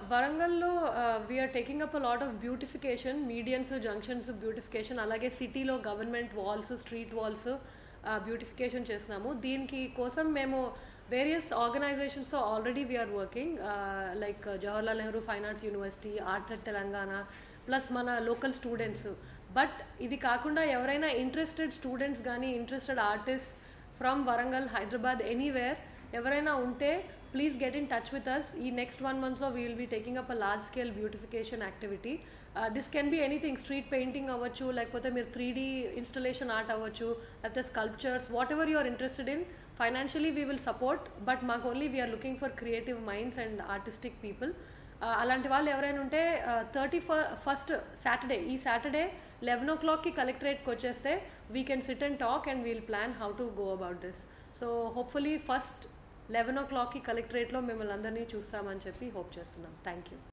వరంగల్లో we're taking up a lot of beautification medians junctions beautification అలాగే సిటీలో government walls street walls beautification చేస్తున్నాము దీనికి కోసం మేము వేరియస్ ఆర్గనైజేషన్స్తో already we're working like Jawaharlal Nehru fine arts university arts at Telangana plus మన లోకల్ స్టూడెంట్స్ బట్ ఇది కాకుండా ఎవరైనా ఇంట్రెస్టెడ్ స్టూడెంట్స్ కానీ interested artist from Warangal Hyderabad anywhere ఎవరైనా ఉంటే please get in touch with us ఈ నెక్స్ట్ వన్ మంత్స్లో we will be taking up a large scale beautification activity this can be anything street painting అవ్వచ్చు లేకపోతే మీరు త్రీ డీ ఇన్స్టలేషన్ ఆర్ట్ అవ్వచ్చు లేకపోతే sculptures whatever you're interested in financially we will support but మాకు only we're looking for creative minds and artistic people అలాంటి వాళ్ళు ఎవరైనా ఉంటే థర్టీ ఫస్ట్ సాటర్డే ఈ సాటర్డే లెవెన్ ఓ క్లాక్కి కలెక్టరేట్కి వచ్చేస్తే we can sit and talk and we'll plan how to go about this so hopefully first eleven ఓ క్లాక్కి కలెక్టరేట్లో మిమ్మల్ని అందరినీ చూస్తామని చెప్పి హోప్ చేస్తున్నాం థ్యాంక్ యూ